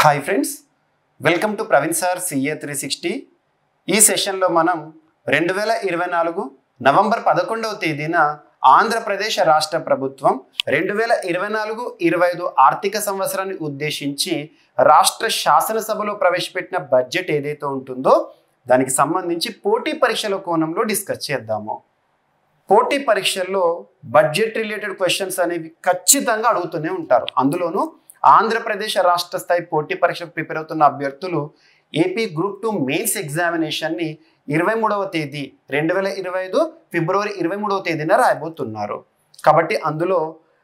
hi friends welcome to Praveen sir CA three sixty ఈ సెషన్లో మనం రెండు వేల ఇరవై నాలుగు నవంబర్ పదకొండవ తేదీన ఆంధ్రప్రదేశ్ రాష్ట్ర ప్రభుత్వం రెండు వేల ఇరవై నాలుగు ఇరవై ఐదు ఆర్థిక సంవత్సరాన్ని ఉద్దేశించి రాష్ట్ర శాసనసభలో ప్రవేశపెట్టిన బడ్జెట్ ఏదైతే ఉంటుందో దానికి సంబంధించి పోటీ పరీక్షల కోణంలో డిస్కస్ చేద్దాము పోటీ పరీక్షల్లో బడ్జెట్ రిలేటెడ్ క్వశ్చన్స్ అనేవి ఖచ్చితంగా అడుగుతూనే ఉంటారు అందులోనూ ఆంధ్రప్రదేశ్ రాష్ట్ర స్థాయి పోటీ పరీక్షకు ప్రిపేర్ అవుతున్న అభ్యర్థులు ఏపీ గ్రూప్ టూ మెయిన్స్ ఎగ్జామినేషన్ని ఇరవై మూడవ తేదీ రెండు వేల ఇరవై ఐదు ఫిబ్రవరి ఇరవై మూడవ తేదీన రాయబోతున్నారు కాబట్టి అందులో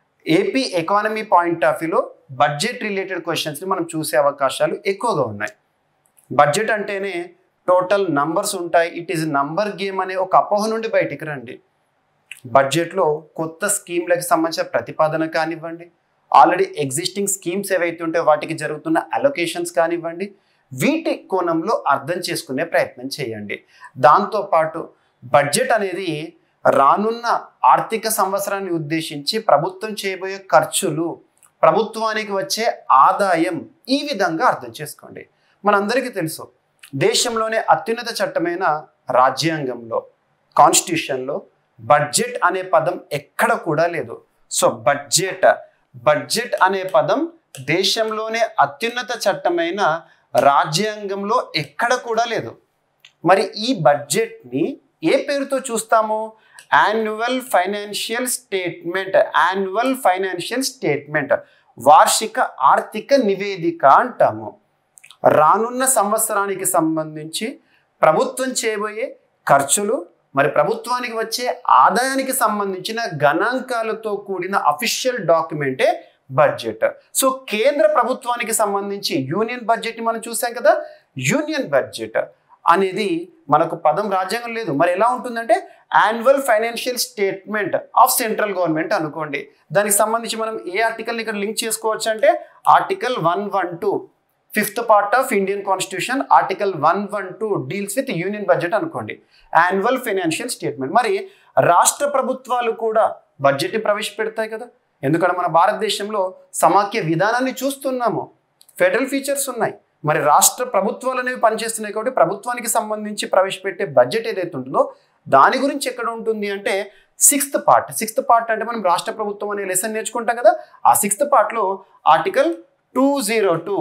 ఏపీ ఎకానమీ పాయింట్ ఆఫ్ వ్యూలో బడ్జెట్ రిలేటెడ్ క్వశ్చన్స్ని మనం చూసే అవకాశాలు ఎక్కువగా ఉన్నాయి బడ్జెట్ అంటేనే టోటల్ నంబర్స్ ఉంటాయి ఇట్ ఈస్ నంబర్ గేమ్ అనే ఒక అపోహ నుండి బయటికి రండి బడ్జెట్లో కొత్త స్కీమ్లకు సంబంధించిన ప్రతిపాదన కానివ్వండి ఆల్రెడీ ఎగ్జిస్టింగ్ స్కీమ్స్ ఏవైతే ఉంటే వాటికి జరుగుతున్న అలొకేషన్స్ కానివ్వండి వీటి కోణంలో అర్థం చేసుకునే ప్రయత్నం చేయండి దాంతోపాటు బడ్జెట్ అనేది రానున్న ఆర్థిక సంవత్సరాన్ని ఉద్దేశించి ప్రభుత్వం చేయబోయే ఖర్చులు ప్రభుత్వానికి వచ్చే ఆదాయం ఈ విధంగా అర్థం చేసుకోండి మనందరికీ తెలుసు దేశంలోనే అత్యున్నత చట్టమైన రాజ్యాంగంలో కాన్స్టిట్యూషన్లో బడ్జెట్ అనే పదం ఎక్కడ కూడా లేదు సో బడ్జెట్ బడ్జెట్ అనే పదం దేశంలోనే అత్యున్నత చట్టమైన రాజ్యాంగంలో ఎక్కడ కూడా లేదు మరి ఈ బడ్జెట్ని ఏ పేరుతో చూస్తాము annual financial statement annual financial statement వార్షిక ఆర్థిక నివేదిక అంటాము రానున్న సంవత్సరానికి సంబంధించి ప్రభుత్వం చేయబోయే ఖర్చులు మరి ప్రభుత్వానికి వచ్చే ఆదాయానికి సంబంధించిన గణాంకాలతో కూడిన అఫీషియల్ డాక్యుమెంటే బడ్జెట్ సో కేంద్ర ప్రభుత్వానికి సంబంధించి యూనియన్ బడ్జెట్ని మనం చూసాం కదా యూనియన్ బడ్జెట్ అనేది మనకు పదం రాజ్యాంగం లేదు మరి ఎలా ఉంటుందంటే annual financial statement of central government అనుకోండి దానికి సంబంధించి మనం ఏ ఆర్టికల్ని ఇక్కడ లింక్ చేసుకోవచ్చు అంటే article one one two fifth part of Indian constitution article one one two deals with union budget అనుకోండి యాన్యువల్ ఫైనాన్షియల్ స్టేట్మెంట్ మరి రాష్ట్ర ప్రభుత్వాలు కూడా బడ్జెట్ని ప్రవేశపెడతాయి కదా ఎందుకంటే మన భారతదేశంలో సమాఖ్య విధానాన్ని చూస్తున్నాము ఫెడరల్ ఫీచర్స్ ఉన్నాయి మరి రాష్ట్ర ప్రభుత్వాలు అనేవి పనిచేస్తున్నాయి కాబట్టి ప్రభుత్వానికి సంబంధించి ప్రవేశపెట్టే బడ్జెట్ ఏదైతే ఉంటుందో దాని గురించి ఎక్కడ ఉంటుంది అంటే సిక్స్త్ పార్ట్ సిక్స్త్ పార్ట్ అంటే మనం రాష్ట్ర ప్రభుత్వం అనే లెసన్ నేర్చుకుంటాం కదా ఆ సిక్స్త్ పార్ట్లో article two zero two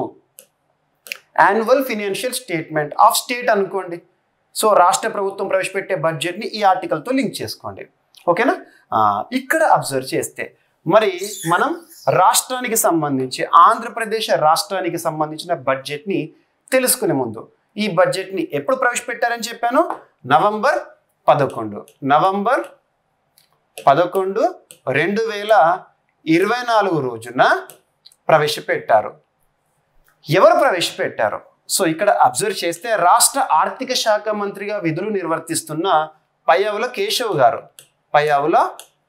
annual financial statement of state అనుకోండి సో రాష్ట్ర ప్రభుత్వం ప్రవేశపెట్టే బడ్జెట్ని ఈ ఆర్టికల్తో లింక్ చేసుకోండి ఓకేనా ఆ, ఇక్కడ అబ్జర్వ్ చేస్తే మరి మనం రాష్ట్రానికి సంబంధించి ఆంధ్రప్రదేశ్ రాష్ట్రానికి సంబంధించిన బడ్జెట్ని తెలుసుకునే ముందు ఈ బడ్జెట్ని ఎప్పుడు ప్రవేశపెట్టారని చెప్పాను నవంబర్ పదకొండు నవంబర్ పదకొండు రెండు వేల ఇరవై నాలుగు రోజున ప్రవేశపెట్టారు ఎవరు ప్రవేశపెట్టారు సో ఇక్కడ అబ్జర్వ్ చేస్తే రాష్ట్ర ఆర్థిక శాఖ మంత్రిగా విధులు నిర్వర్తిస్తున్న పయ్యావుల కేశవ్ గారు పయ్యావుల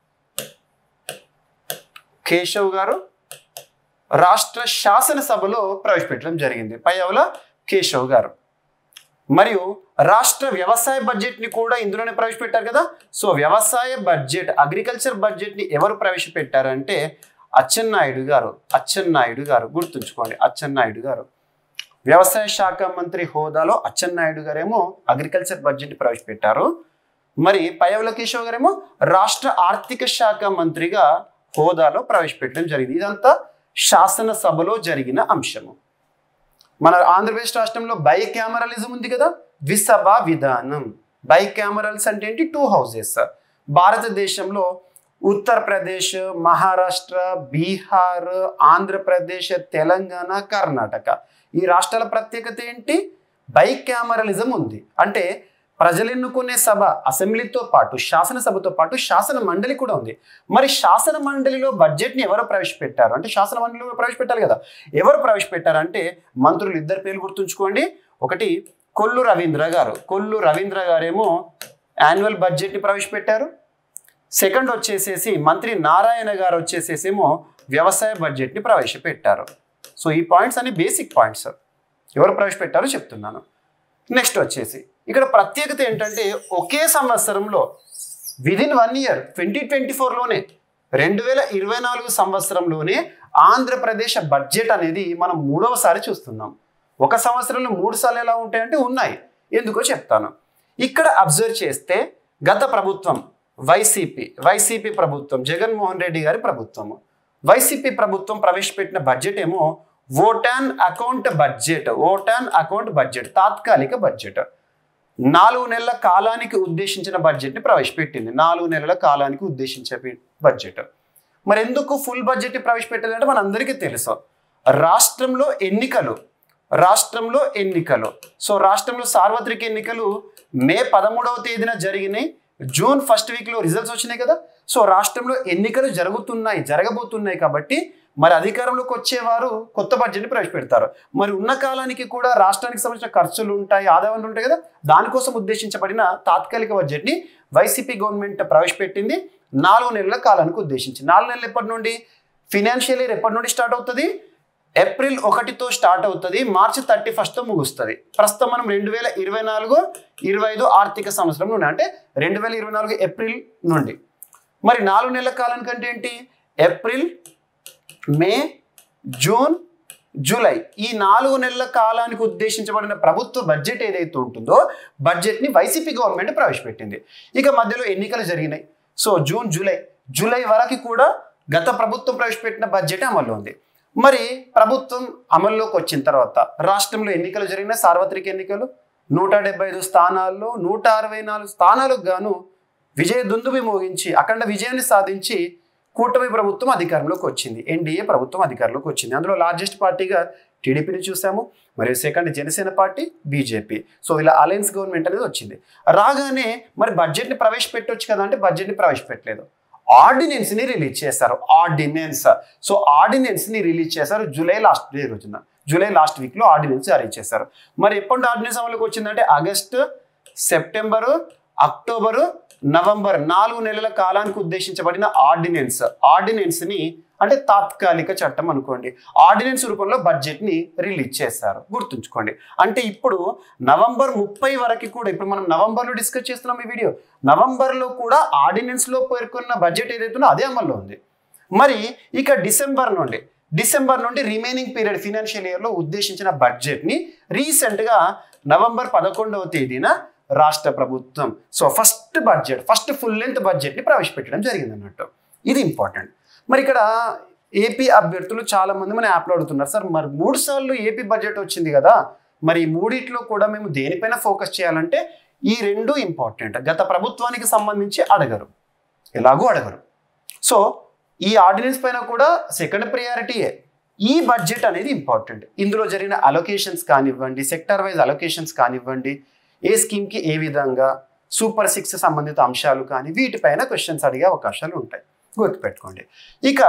కేశవ్ గారు రాష్ట్ర శాసనసభలో ప్రవేశపెట్టడం జరిగింది పయ్యావుల కేశవ్ గారు మరియు రాష్ట్ర వ్యవసాయ బడ్జెట్ని కూడా ఇందులోనే ప్రవేశపెట్టారు కదా సో వ్యవసాయ బడ్జెట్ అగ్రికల్చర్ బడ్జెట్ని ఎవరు ప్రవేశపెట్టారంటే అచ్చెన్నాయుడు గారు అచ్చెన్నాయుడు గారు గుర్తుంచుకోండి అచ్చెన్నాయుడు గారు వ్యవసాయ శాఖ మంత్రి హోదాలో అచ్చెన్నాయుడు గారేమో అగ్రికల్చర్ బడ్జెట్ ప్రవేశపెట్టారు మరి పయ్యవుల కేశవ్ గారేమో రాష్ట్ర ఆర్థిక శాఖ మంత్రిగా హోదాలో ప్రవేశపెట్టడం జరిగింది ఇదంతా శాసనసభలో జరిగిన అంశము మన ఆంధ్రప్రదేశ్ రాష్ట్రంలో బై క్యామరలిజం ఉంది కదా ద్విసభ విధానం బై క్యామరల్స్ అంటే ఏంటి టూ హౌసెస్ భారతదేశంలో ఉత్తరప్రదేశ్ మహారాష్ట్ర బీహార్ ఆంధ్రప్రదేశ్ తెలంగాణ కర్ణాటక ఈ రాష్ట్రాల ప్రత్యేకత ఏంటి బై క్యామరలిజం ఉంది అంటే ప్రజలు ఎన్నుకునే సభ అసెంబ్లీతో పాటు శాసనసభతో పాటు శాసన మండలి కూడా ఉంది మరి శాసన మండలిలో బడ్జెట్ని ఎవరు ప్రవేశపెట్టారు అంటే శాసన మండలిలో ప్రవేశపెట్టాలి కదా ఎవరు ప్రవేశపెట్టారు అంటే మంత్రులు ఇద్దరు పేర్లు గుర్తుంచుకోండి ఒకటి కొల్లు రవీంద్ర గారు కొల్లు రవీంద్ర గారేమో యాన్యువల్ బడ్జెట్ని ప్రవేశపెట్టారు సెకండ్ వచ్చేసేసి మంత్రి నారాయణ గారు వచ్చేసేసేమో వ్యవసాయ బడ్జెట్ని ప్రవేశపెట్టారు సో ఈ పాయింట్స్ అన్ని బేసిక్ పాయింట్స్ ఎవరు ప్రవేశపెట్టారో చెప్తున్నాను నెక్స్ట్ వచ్చేసి ఇక్కడ ప్రత్యేకత ఏంటంటే ఒకే సంవత్సరంలో within one year twenty twenty ఫోర్లోనే రెండు వేల ఇరవై నాలుగు సంవత్సరంలోనే ఆంధ్రప్రదేశ్ బడ్జెట్ అనేది మనం మూడవసారి చూస్తున్నాం ఒక సంవత్సరంలో మూడు సార్లు ఎలా ఉంటాయంటే ఉన్నాయి ఎందుకో చెప్తాను ఇక్కడ అబ్జర్వ్ చేస్తే గత ప్రభుత్వం వైసీపీ వైసీపీ ప్రభుత్వం జగన్మోహన్ రెడ్డి గారి ప్రభుత్వం వైసీపీ ప్రభుత్వం ప్రవేశపెట్టిన బడ్జెట్ ఏమో vote on account budget vote on account budget తాత్కాలిక బడ్జెట్ నాలుగు నెలల కాలానికి ఉద్దేశించిన బడ్జెట్ని ప్రవేశపెట్టింది నాలుగు నెలల కాలానికి ఉద్దేశించే బడ్జెట్ మరి ఎందుకు ఫుల్ బడ్జెట్ ప్రవేశపెట్టాలంటే మనందరికీ తెలుసు రాష్ట్రంలో ఎన్నికలు రాష్ట్రంలో ఎన్నికలు సో రాష్ట్రంలో సార్వత్రిక ఎన్నికలు మే పదమూడవ తేదీన జరిగినాయి జూన్ ఫస్ట్ వీక్లో రిజల్ట్స్ వచ్చినాయి కదా సో రాష్ట్రంలో ఎన్నికలు జరుగుతున్నాయి జరగబోతున్నాయి కాబట్టి మరి అధికారంలోకి వచ్చేవారు కొత్త బడ్జెట్ని ప్రవేశపెడతారు మరి ఉన్న కాలానికి కూడా రాష్ట్రానికి సంబంధించిన ఖర్చులు ఉంటాయి ఆదాయాలు ఉంటాయి కదా దానికోసం ఉద్దేశించబడిన తాత్కాలిక బడ్జెట్ని వైసీపీ గవర్నమెంట్ ప్రవేశపెట్టింది నాలుగు నెలల కాలానికి ఉద్దేశించి నాలుగు నెలలు ఎప్పటి నుండి ఫినాన్షియల్ ఇయర్ ఎప్పటి నుండి స్టార్ట్ అవుతుంది ఏప్రిల్ ఒకటితో స్టార్ట్ అవుతుంది మార్చి థర్టీ ఫస్ట్తో ముగుస్తుంది ప్రస్తుతం మనం రెండు వేల ఇరవై నాలుగు ఇరవై ఐదు ఆర్థిక సంవత్సరం నుండి అంటే రెండు వేల ఇరవై నాలుగు ఏప్రిల్ నుండి మరి నాలుగు నెలల కాలానికి అంటే ఏంటి ఏప్రిల్ మే జూన్ జూలై ఈ నాలుగు నెలల కాలానికి ఉద్దేశించబడిన ప్రభుత్వ బడ్జెట్ ఏదైతే ఉంటుందో బడ్జెట్ని వైసీపీ గవర్నమెంట్ ప్రవేశపెట్టింది ఇక మధ్యలో ఎన్నికలు జరిగినాయి సో జూన్ జూలై జూలై వరకు కూడా గత ప్రభుత్వం ప్రవేశపెట్టిన బడ్జెట్ అమల్లో ఉంది మరి ప్రభుత్వం అమల్లోకి వచ్చిన తర్వాత రాష్ట్రంలో ఎన్నికలు జరిగిన సార్వత్రిక ఎన్నికలు నూట డెబ్బై ఐదు స్థానాల్లో నూట అరవై నాలుగు స్థానాలకు గాను విజయ దుందుబి మోగించి అఖండ విజయాన్ని సాధించి కూటమి ప్రభుత్వం అధికారంలోకి వచ్చింది ఎన్డీఏ ప్రభుత్వం అధికారంలోకి వచ్చింది అందులో లార్జెస్ట్ పార్టీగా టీడీపీని చూసాము మరియు second Janasena party BJP so ఇలా అలయన్స్ గవర్నమెంట్ అనేది వచ్చింది రాగానే మరి బడ్జెట్ని ప్రవేశపెట్టొచ్చు కదా అంటే బడ్జెట్ని ప్రవేశపెట్టలేదు ఆర్డినెన్స్ ని రిలీజ్ చేశారు ఆర్డినెన్స్ సో ఆర్డినెన్స్ ని రిలీజ్ చేశారు జూలై లాస్ట్ డే రోజున జూలై లాస్ట్ వీక్ లో ఆర్డినెన్స్ జారీ చేశారు మరి ఎప్పుడు ఆర్డినెన్స్ అమలుకి వచ్చిందంటే ఆగస్టు సెప్టెంబరు అక్టోబరు నవంబర్ నాలుగు నెలల కాలానికి ఉద్దేశించబడిన ఆర్డినెన్స్ ఆర్డినెన్స్ ని అంటే తాత్కాలిక చట్టం అనుకోండి ఆర్డినెన్స్ రూపంలో బడ్జెట్ ని రిలీజ్ చేశారు గుర్తుంచుకోండి అంటే ఇప్పుడు నవంబర్ ముప్పై వరకు కూడా ఇప్పుడు మనం నవంబర్లో డిస్కస్ చేస్తున్నాం ఈ వీడియో నవంబర్లో కూడా ఆర్డినెన్స్ లో పేర్కొన్న బడ్జెట్ ఏదైతే ఉందో అదే అమల్లో ఉంది మరి ఇక డిసెంబర్ నుండి డిసెంబర్ నుండి రిమైనింగ్ పీరియడ్ ఫినాన్షియల్ ఇయర్లో ఉద్దేశించిన బడ్జెట్ని రీసెంట్గా నవంబర్ పదకొండవ తేదీన రాష్ట్ర ప్రభుత్వం so first budget first full length బడ్జెట్ని ప్రవేశపెట్టడం జరిగింది అన్నట్టు ఇది ఇంపార్టెంట్ మరి ఇక్కడ ఏపీ అభ్యర్థులు చాలా మంది మన యాప్లో అడుగుతున్నారు సార్ మరి మూడు సార్లు ఏపీ బడ్జెట్ వచ్చింది కదా మరి ఈ మూడిట్లో కూడా మేము దేనిపైన ఫోకస్ చేయాలంటే ఈ రెండు ఇంపార్టెంట్ గత ప్రభుత్వానికి సంబంధించి అడగరు ఎలాగూ అడగరు సో ఈ ఆర్డినెన్స్ పైన కూడా సెకండ్ ప్రియారిటీయే ఈ బడ్జెట్ అనేది ఇంపార్టెంట్ ఇందులో జరిగిన అలొకేషన్స్ కానివ్వండి సెక్టర్ వైజ్ అలొకేషన్స్ కానివ్వండి ఏ స్కీమ్కి ఏ విధంగా సూపర్ సిక్స్ సంబంధిత అంశాలు కానీ వీటిపైన క్వశ్చన్స్ అడిగే అవకాశాలు ఉంటాయి గుర్తుపెట్టుకోండి ఇక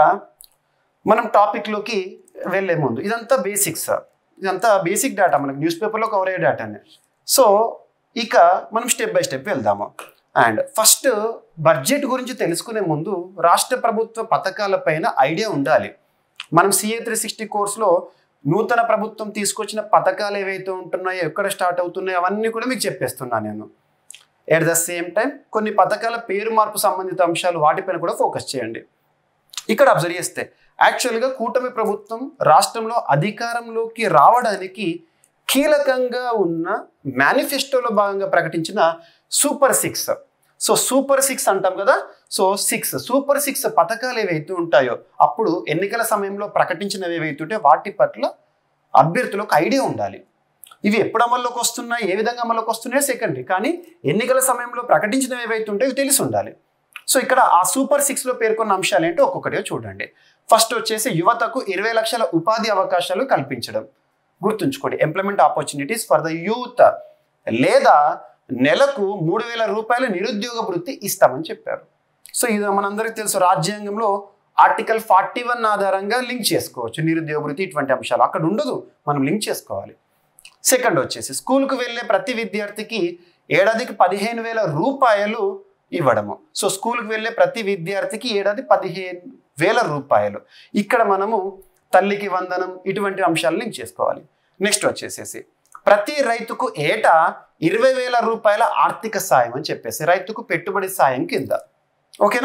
మనం టాపిక్లోకి వెళ్ళే ముందు ఇదంతా బేసిక్స్ ఇదంతా బేసిక్ డేటా మనకి న్యూస్ పేపర్లో కవర్ అయ్యే డేటానే సో ఇక మనం స్టెప్ బై స్టెప్ వెళ్దాము అండ్ ఫస్ట్ బడ్జెట్ గురించి తెలుసుకునే ముందు రాష్ట్ర ప్రభుత్వ పథకాలపైన ఐడియా ఉండాలి మనం సిఏ త్రీ సిక్స్టీ కోర్స్లో నూతన ప్రభుత్వం తీసుకొచ్చిన పథకాలు ఏవైతే ఉంటున్నాయో ఎక్కడ స్టార్ట్ అవుతున్నాయో అవన్నీ కూడా మీకు చెప్పేస్తున్నాను నేను ఎట్ ద సేమ్ టైం కొన్ని పథకాల పేరు మార్పు సంబంధిత అంశాలు వాటిపైన కూడా ఫోకస్ చేయండి ఇక్కడ అబ్జర్వ్ చేస్తే యాక్చువల్గా కూటమి ప్రభుత్వం రాష్ట్రంలో అధికారంలోకి రావడానికి కీలకంగా ఉన్న మేనిఫెస్టోలో భాగంగా ప్రకటించిన super six so super six అంటాం కదా సో సిక్స్ సూపర్ సిక్స్ పథకాలు ఏవైతే ఉంటాయో అప్పుడు ఎన్నికల సమయంలో ప్రకటించినవి ఏవైతే ఉంటే వాటి పట్ల అభ్యర్థులకు ఐడియా ఉండాలి ఇవి ఎప్పుడు అమల్లోకి వస్తున్నాయి ఏ విధంగా అమల్లోకి వస్తున్నాయో సెకండరీ కానీ ఎన్నికల సమయంలో ప్రకటించినవి ఏవైతే ఉంటాయో ఇవి తెలిసి ఉండాలి సో ఇక్కడ ఆ సూపర్ సిక్స్లో పేర్కొన్న అంశాలు ఏంటో ఒక్కొక్కటిగా చూడండి ఫస్ట్ వచ్చేసి యువతకు ఇరవై లక్షల ఉపాధి అవకాశాలు కల్పించడం గుర్తుంచుకోండి employment opportunities for the youth లేదా నెలకు మూడు వేల రూపాయల నిరుద్యోగ వృత్తి ఇస్తామని చెప్పారు సో ఇది మనందరికీ తెలుసు రాజ్యాంగంలో ఆర్టికల్ ఫార్టీ వన్ ఆధారంగా లింక్ చేసుకోవచ్చు నిరుద్యోగ వృత్తి ఇటువంటి అంశాలు అక్కడ ఉండదు మనం లింక్ చేసుకోవాలి సెకండ్ వచ్చేసి స్కూల్కు వెళ్ళే ప్రతి విద్యార్థికి ఏడాదికి పదిహేను వేల రూపాయలు ఇవ్వడము సో స్కూల్కి వెళ్ళే ప్రతి విద్యార్థికి ఏడాది పదిహేను వేల రూపాయలు ఇక్కడ మనము తల్లికి వందనం ఇటువంటి అంశాలు లింక్ చేసుకోవాలి నెక్స్ట్ వచ్చేసేసి ప్రతి రైతుకు ఏటా ఇరవై వేల రూపాయల ఆర్థిక సాయం అని చెప్పేసి రైతుకు పెట్టుబడి సాయం కింద ఓకేనా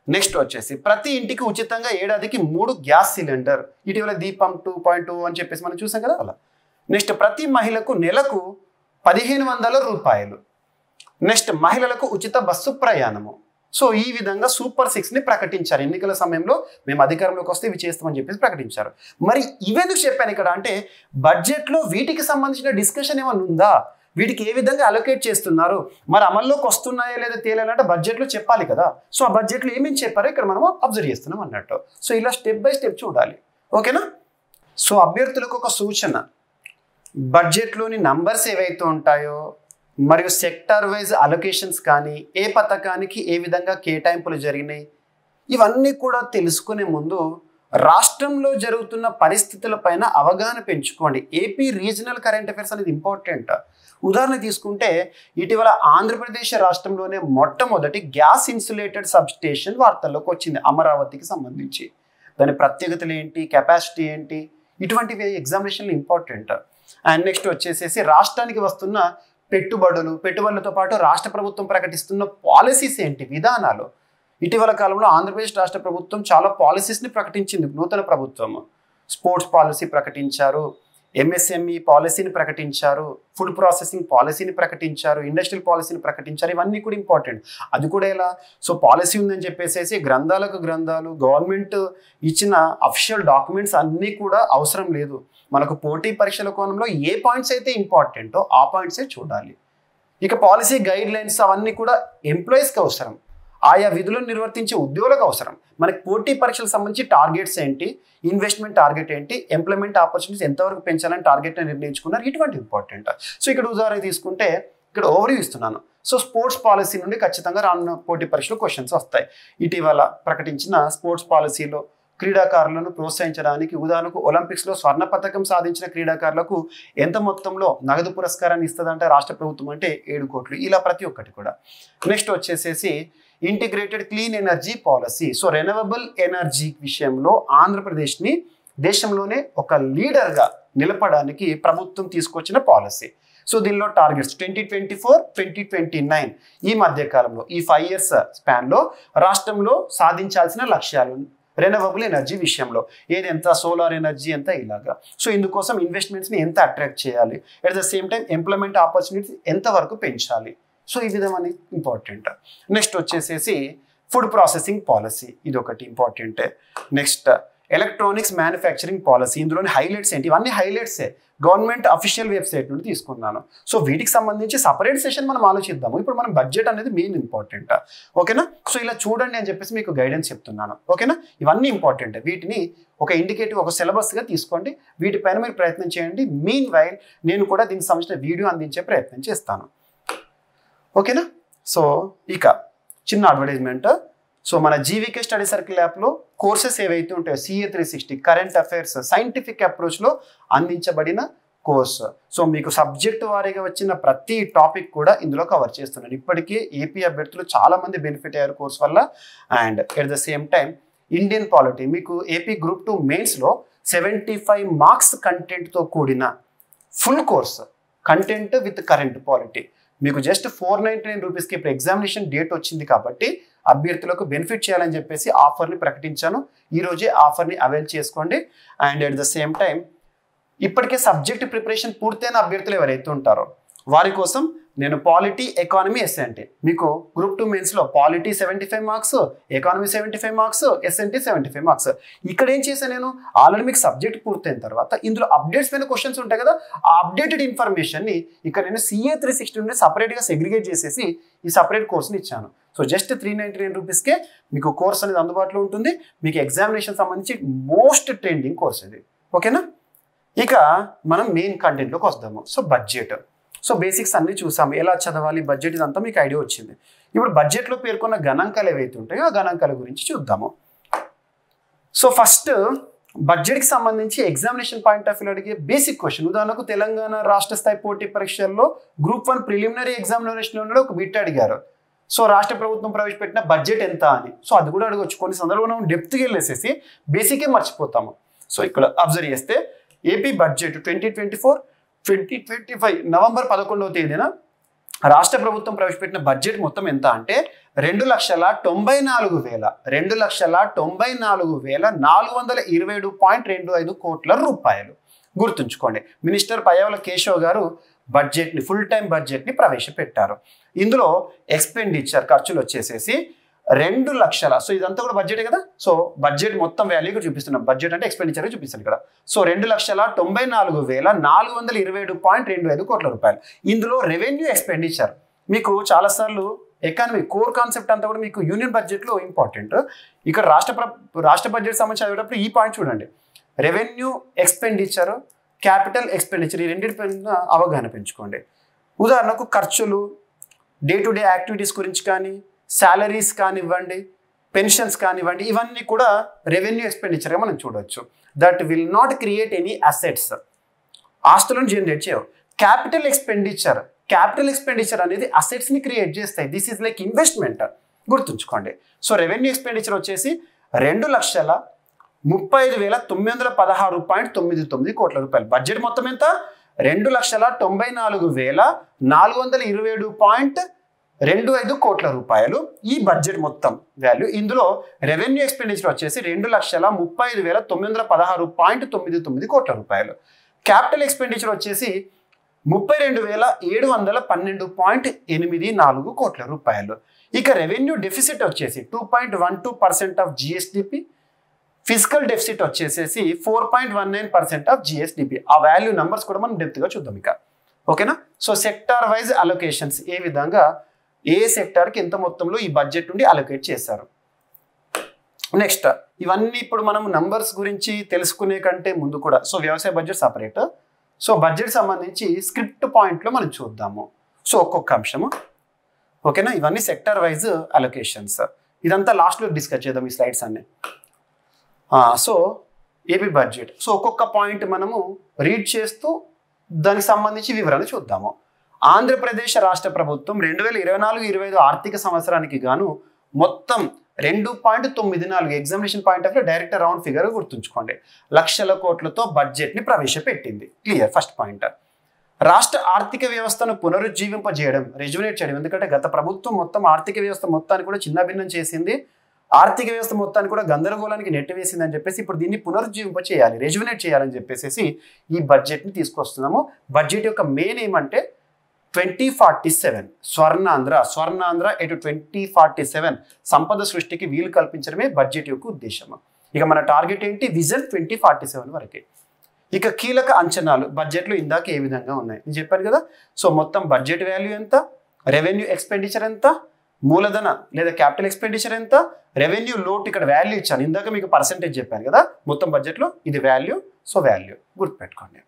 నెక్స్ట్ వచ్చేసి ప్రతి ఇంటికి ఉచితంగా ఏడాదికి మూడు గ్యాస్ సిలిండర్ ఇటీవల దీపం టూ పాయింట్ టూ అని చెప్పేసి మనం చూసాం కదా అలా నెక్స్ట్ ప్రతి మహిళకు నెలకు పదిహేను వందల రూపాయలు నెక్స్ట్ మహిళలకు ఉచిత బస్సు ప్రయాణము సో ఈ విధంగా సూపర్ సిక్స్ ని ప్రకటించారు ఎన్నికల సమయంలో మేము అధికారంలోకి వస్తే ఇవి చేస్తామని చెప్పేసి ప్రకటించారు మరి ఇవెందుకు చెప్పాను ఇక్కడ అంటే బడ్జెట్లో వీటికి సంబంధించిన డిస్కషన్ ఏమైనా ఉందా వీటికి ఏ విధంగా అలొకేట్ చేస్తున్నారు మరి అమల్లోకి వస్తున్నాయా లేదా తేలాలంటే బడ్జెట్లో చెప్పాలి కదా సో ఆ బడ్జెట్లో ఏమేమి చెప్పారో ఇక్కడ మనం అబ్జర్వ్ చేస్తున్నాం అన్నట్టు సో ఇలా స్టెప్ బై స్టెప్ చూడాలి ఓకేనా సో అభ్యర్థులకు ఒక సూచన బడ్జెట్లోని నంబర్స్ ఏవైతే ఉంటాయో మరియు సెక్టార్ వైజ్ అలొకేషన్స్ కానీ ఏ పథకానికి ఏ విధంగా కేటాయింపులు జరిగినాయి ఇవన్నీ కూడా తెలుసుకునే ముందు రాష్ట్రంలో జరుగుతున్న పరిస్థితులపైన అవగాహన పెంచుకోండి ఏపీ రీజనల్ కరెంట్ అఫైర్స్ అనేది ఇంపార్టెంట్ ఉదాహరణ తీసుకుంటే ఇటీవల ఆంధ్రప్రదేశ్ రాష్ట్రంలోనే మొట్టమొదటి గ్యాస్ ఇన్సులేటెడ్ సబ్ స్టేషన్ వార్తల్లోకి వచ్చింది అమరావతికి సంబంధించి దాని ప్రత్యేకతలు ఏంటి కెపాసిటీ ఏంటి ఇటువంటివి ఎగ్జామినేషన్లు ఇంపార్టెంట్ అండ్ నెక్స్ట్ వచ్చేసేసి రాష్ట్రానికి వస్తున్న పెట్టుబడులు పెట్టుబడులతో పాటు రాష్ట్ర ప్రభుత్వం ప్రకటిస్తున్న పాలసీస్ ఏంటి విధానాలు ఇటీవల కాలంలో ఆంధ్రప్రదేశ్ రాష్ట్ర ప్రభుత్వం చాలా పాలసీస్ని ప్రకటించింది నూతన ప్రభుత్వం స్పోర్ట్స్ పాలసీ ప్రకటించారు ఎంఎస్ఎంఈ పాలసీని ప్రకటించారు ఫుడ్ ప్రాసెసింగ్ పాలసీని ప్రకటించారు ఇండస్ట్రియల్ పాలసీని ప్రకటించారు ఇవన్నీ కూడా ఇంపార్టెంట్ అది కూడా ఎలా సో పాలసీ ఉందని చెప్పేసి గ్రంథాలకు గ్రంథాలు గవర్నమెంట్ ఇచ్చిన అఫిషియల్ డాక్యుమెంట్స్ అన్నీ కూడా అవసరం లేదు మనకు పోటీ పరీక్షల కోణంలో ఏ పాయింట్స్ అయితే ఇంపార్టెంటో ఆ పాయింట్సే చూడాలి ఇక పాలసీ గైడ్ లైన్స్ అవన్నీ కూడా ఎంప్లాయీస్కి అవసరం ఆయా విధులను నిర్వర్తించే ఉద్యోగులకు అవసరం మనకి పోటీ పరీక్షలకు సంబంధించి టార్గెట్స్ ఏంటి ఇన్వెస్ట్మెంట్ టార్గెట్ ఏంటి ఎంప్లాయ్మెంట్ ఆపర్చునిటీస్ ఎంతవరకు పెంచాలని టార్గెట్ నిర్ణయించుకున్నారు ఇటువంటి ఇంపార్టెంట్ సో ఇక్కడ ఉదాహరణ తీసుకుంటే ఇక్కడ ఓవర్ ఇస్తున్నాను సో స్పోర్ట్స్ పాలసీ నుండి ఖచ్చితంగా రానున్న పోటీ పరీక్షలో క్వశ్చన్స్ వస్తాయి ఇటీవల ప్రకటించిన స్పోర్ట్స్ పాలసీలో క్రీడాకారులను ప్రోత్సహించడానికి ఉదాహరణకు ఒలింపిక్స్లో స్వర్ణ పథకం సాధించిన క్రీడాకారులకు ఎంత మొత్తంలో నగదు పురస్కారాన్ని ఇస్తుందంటే రాష్ట్ర ప్రభుత్వం అంటే ఏడు కోట్లు ఇలా ప్రతి ఒక్కటి కూడా నెక్స్ట్ వచ్చేసేసి integrated clean energy policy so renewable energy విషయంలో ఆంధ్రప్రదేశ్ని దేశంలోనే ఒక లీడర్గా నిలపడానికి ప్రభుత్వం తీసుకొచ్చిన పాలసీ సో దీనిలో targets twenty twenty four twenty twenty nine ఈ మధ్య కాలంలో ఈ ఫైవ్ ఇయర్స్ స్పాన్లో రాష్ట్రంలో సాధించాల్సిన లక్ష్యాలు రెనవబుల్ ఎనర్జీ విషయంలో ఏది ఎంత సోలార్ ఎనర్జీ ఎంత ఇలాగా సో ఇందుకోసం ఇన్వెస్ట్మెంట్స్ని ఎంత అట్రాక్ట్ చేయాలి at the same time employment opportunities ఎంతవరకు పెంచాలి సో ఈ విధం అనేది ఇంపార్టెంట్ నెక్స్ట్ వచ్చేసేసి ఫుడ్ ప్రాసెసింగ్ పాలసీ ఇది ఒకటి important next electronics manufacturing policy ఇందులోని హైలైట్స్ ఏంటి ఇవన్నీ హైలైట్సే గవర్నమెంట్ అఫీషియల్ వెబ్సైట్ నుండి తీసుకున్నాను సో వీటికి సంబంధించి సపరేట్ సెషన్ మనం ఆలోచిద్దాము ఇప్పుడు మనం బడ్జెట్ అనేది మెయిన్ ఇంపార్టెంట్ ఓకేనా సో ఇలా చూడండి అని చెప్పేసి మీకు గైడెన్స్ చెప్తున్నాను ఓకేనా ఇవన్నీ ఇంపార్టెంట్ వీటిని ఒక ఇండికేటివ్ ఒక సిలబస్గా తీసుకోండి వీటిపైన మీరు ప్రయత్నం చేయండి మీన్ వైల్ నేను కూడా దీనికి సంబంధించిన వీడియో అందించే ప్రయత్నం చేస్తాను ఓకేనా సో ఇక చిన్న అడ్వర్టైజ్మెంట్ సో మన జీవికే స్టడీ సర్కిల్ యాప్లో కోర్సెస్ ఏవైతే ఉంటాయో CA three sixty current affairs scientific అప్రోచ్లో అందించబడిన కోర్స్ సో మీకు సబ్జెక్ట్ వారీగా వచ్చిన ప్రతి టాపిక్ కూడా ఇందులో కవర్ చేస్తున్నాను ఇప్పటికే ఏపీ అభ్యర్థులు చాలా మంది బెనిఫిట్ అయ్యారు కోర్స్ వల్ల and at the same time Indian polity మీకు ఏపీ గ్రూప్ టూ మెయిన్స్లో సెవెంటీ ఫైవ్ మార్క్స్ కంటెంట్తో కూడిన full course content with current polity మీకు జస్ట్ ఫోర్ నైంటీ నైన్ రూపీస్కి ఇప్పుడు ఎగ్జామినేషన్ డేట్ వచ్చింది కాబట్టి అభ్యర్థులకు బెనిఫిట్ చేయాలని చెప్పేసి ఆఫర్ని ప్రకటించాను ఈరోజే ఆఫర్ని అవైల్ చేసుకోండి and at the same time ఇప్పటికే సబ్జెక్ట్ ప్రిపరేషన్ పూర్తయిన అభ్యర్థులు ఎవరైతే ఉంటారో వారి కోసం నేను పాలిటీ ఎకానమీ ఎస్ఎన్టీ మీకు గ్రూప్ టూ మెయిన్స్లో polity seventy five marks economy seventy five marks S and T seventy five marks ఇక్కడ ఏం చేశాను నేను ఆల్రెడీ మీకు సబ్జెక్ట్ పూర్తయిన తర్వాత ఇందులో అప్డేట్స్ పైన క్వశ్చన్స్ ఉంటాయి కదా ఆ అప్డేటెడ్ ఇన్ఫర్మేషన్ని ఇక్కడ నేను సిఏ త్రీ సిక్స్టీ నుండి సపరేట్గా సెగ్రిగేట్ చేసేసి ఈ సపరేట్ కోర్స్ని ఇచ్చాను so just three ninety nine రూపీస్కే మీకు కోర్స్ అనేది అందుబాటులో ఉంటుంది మీకు ఎగ్జామినేషన్ సంబంధించి మోస్ట్ ట్రెండింగ్ కోర్స్ ఇది ఓకేనా ఇక మనం మెయిన్ కంటెంట్లోకి వస్తాము సో బడ్జెట్ సో బేసిక్స్ అన్ని చూసాము ఎలా చదవాలి బడ్జెట్ ఇదంతా మీకు ఐడియా వచ్చింది ఇప్పుడు బడ్జెట్లో పేర్కొన్న గణాంకాలు ఏవైతే ఉంటాయో ఆ గణాంకాల గురించి చూద్దాము సో ఫస్ట్ బడ్జెట్కి సంబంధించి ఎగ్జామినేషన్ పాయింట్ ఆఫ్ వ్యూ అడిగే బేసిక్ క్వశ్చన్ ఉదాహరణకు తెలంగాణ రాష్ట్ర స్థాయి పోటీ పరీక్షల్లో గ్రూప్ వన్ ప్రిలిమినరీ ఎగ్జామినేషన్ ఒక బిట్ అడిగారు సో రాష్ట్ర ప్రభుత్వం ప్రవేశపెట్టిన బడ్జెట్ ఎంత అని సో అది కూడా అడగవచ్చు కొన్ని సందర్భంలో డెప్త్కి వెళ్ళేసేసి బేసికే మర్చిపోతాము సో ఇక్కడ అబ్జర్వ్ చేస్తే AP budget twenty twenty four twenty twenty five November పదకొండవ తేదీన రాష్ట్ర ప్రభుత్వం ప్రవేశపెట్టిన బడ్జెట్ మొత్తం ఎంత అంటే రెండు లక్షల తొంభై నాలుగు వేల రెండు లక్షల తొంభై నాలుగు వేల నాలుగు వందల ఇరవై ఏడు పాయింట్ రెండు ఐదు కోట్ల రూపాయలు గుర్తుంచుకోండి మినిస్టర్ పయ్యావుల కేశవ్ గారు బడ్జెట్ని ఫుల్ టైం బడ్జెట్ని ప్రవేశపెట్టారు ఇందులో ఎక్స్పెండిచర్ ఖర్చులు వచ్చేసేసి రెండు లక్షల సో ఇదంతా కూడా బడ్జెటే కదా సో బడ్జెట్ మొత్తం వాల్యూ ఇక్కడ చూపిస్తున్నాం బడ్జెట్ అంటే ఎక్స్పెండిచర్ చూపిస్తాను ఇక్కడ సో రెండు లక్షల తొంభై నాలుగు వేల నాలుగు వందల ఇరవై ఏడు పాయింట్ రెండు ఐదు కోట్ల రూపాయలు ఇందులో రెవెన్యూ ఎక్స్పెండిచర్ మీకు చాలాసార్లు ఎకానమీ కోర్ కాన్సెప్ట్ అంతా కూడా మీకు యూనియన్ బడ్జెట్లో ఇంపార్టెంట్ ఇక్కడ రాష్ట్ర ప్ర- రాష్ట్ర బడ్జెట్ సంబంధించి చదివేటప్పుడు ఈ పాయింట్ చూడండి రెవెన్యూ ఎక్స్పెండిచర్ క్యాపిటల్ ఎక్స్పెండిచర్ ఈ రెండింటి పైన అవగాహన పెంచుకోండి ఉదాహరణకు ఖర్చులు డే టు డే యాక్టివిటీస్ గురించి కానీ శాలరీస్ కానివ్వండి పెన్షన్స్ కానివ్వండి ఇవన్నీ కూడా రెవెన్యూ ఎక్స్పెండిచర్గా మనం చూడవచ్చు that will not create any assets ఆస్తులను జనరేట్ చేయవు క్యాపిటల్ ఎక్స్పెండిచర్ క్యాపిటల్ ఎక్స్పెండిచర్ అనేది అసెట్స్ని క్రియేట్ చేస్తాయి దిస్ ఈజ్ లైక్ ఇన్వెస్ట్మెంట్ గుర్తుంచుకోండి సో రెవెన్యూ ఎక్స్పెండిచర్ వచ్చేసి రెండు లక్షల ముప్పై ఐదు వేల తొమ్మిది వందల పదహారు పాయింట్ తొమ్మిది తొమ్మిది కోట్ల రూపాయలు బడ్జెట్ మొత్తం ఎంత రెండు లక్షల తొంభై నాలుగు వేల నాలుగు వందల ఇరవై ఏడు పాయింట్ రెండు ఐదు కోట్ల రూపాయలు ఈ బడ్జెట్ మొత్తం వాల్యూ ఇందులో రెవెన్యూ ఎక్స్పెండిచర్ వచ్చేసి రెండు లక్షల ముప్పై ఐదు వేల తొమ్మిది వందల పదహారు పాయింట్ తొమ్మిది తొమ్మిది కోట్ల రూపాయలు క్యాపిటల్ ఎక్స్పెండిచర్ వచ్చేసి ముప్పై రెండు వేల ఏడు వందల పన్నెండు పాయింట్ ఎనిమిది నాలుగు కోట్ల రూపాయలు ఇక రెవెన్యూ డెఫిసిట్ వచ్చేసి two point one two percent of GSDP fiscal deficit వచ్చేసేసి four point one nine percent of GSDP ఆ వాల్యూ నెంబర్స్ కూడా మనం డెప్త్గా చూద్దాం ఇక ఓకేనా సో సెక్టార్ వైజ్ అలొకేషన్స్ ఏ విధంగా ఏ సెక్టార్కి ఎంత మొత్తంలో ఈ బడ్జెట్ నుండి అలొకేట్ చేశారు నెక్స్ట్ ఇవన్నీ ఇప్పుడు మనం నంబర్స్ గురించి తెలుసుకునే కంటే ముందు కూడా సో వ్యవసాయ బడ్జెట్ సపరేట్ సో బడ్జెట్ సంబంధించి స్క్రిప్ట్ పాయింట్లో మనం చూద్దాము సో ఒక్కొక్క అంశము ఓకేనా ఇవన్నీ సెక్టార్ వైజ్ అలొకేషన్స్ ఇదంతా లాస్ట్లో డిస్కస్ చేద్దాం ఈ స్లైడ్స్ అన్ని సో ఏపీ బడ్జెట్ సో ఒక్కొక్క పాయింట్ మనము రీడ్ చేస్తూ దానికి సంబంధించి వివరణ చూద్దాము ఆంధ్రప్రదేశ్ రాష్ట్ర ప్రభుత్వం రెండు వేల ఇరవై నాలుగు ఇరవై ఐదు ఆర్థిక సంవత్సరానికి గాను మొత్తం రెండు పాయింట్ తొమ్మిది నాలుగు examination point of view direct round figure గుర్తుంచుకోండి లక్షల కోట్లతో బడ్జెట్ని ప్రవేశపెట్టింది క్లియర్ ఫస్ట్ పాయింట్ రాష్ట్ర ఆర్థిక వ్యవస్థను పునరుజ్జీవింపజేయడం రెజ్యునేట్ చేయడం ఎందుకంటే గత ప్రభుత్వం మొత్తం ఆర్థిక వ్యవస్థ మొత్తాన్ని కూడా చిన్నభిన్నం చేసింది ఆర్థిక వ్యవస్థ మొత్తాన్ని కూడా గందరగోళానికి నెట్టివేసింది అని చెప్పేసి ఇప్పుడు దీన్ని పునరుజ్జీవింప చేయాలి రెజ్యునేట్ చేయాలని చెప్పేసి ఈ బడ్జెట్ని తీసుకొస్తున్నాము బడ్జెట్ యొక్క మెయిన్ ఏమంటే twenty forty seven Swarnandhra Swarnandhra at twenty forty seven సంపద సృష్టికి వీలు కల్పించడమే బడ్జెట్ యొక్క ఉద్దేశం ఇక మన టార్గెట్ ఏంటి విజన్ ట్వంటీ ఫార్టీ సెవెన్ వరకే ఇక కీలక అంచనాలు బడ్జెట్లో ఇందాక ఏ విధంగా ఉన్నాయి నేను చెప్పాను కదా సో మొత్తం బడ్జెట్ వాల్యూ ఎంత రెవెన్యూ ఎక్స్పెండిచర్ ఎంత మూలధన లేదా క్యాపిటల్ ఎక్స్పెండిచర్ ఎంత రెవెన్యూ లోట్ ఇక్కడ వాల్యూ ఇచ్చాను ఇందాక మీకు పర్సెంటేజ్ చెప్పాను కదా మొత్తం బడ్జెట్లో ఇది వాల్యూ సో వాల్యూ గుర్తుపెట్టుకోండి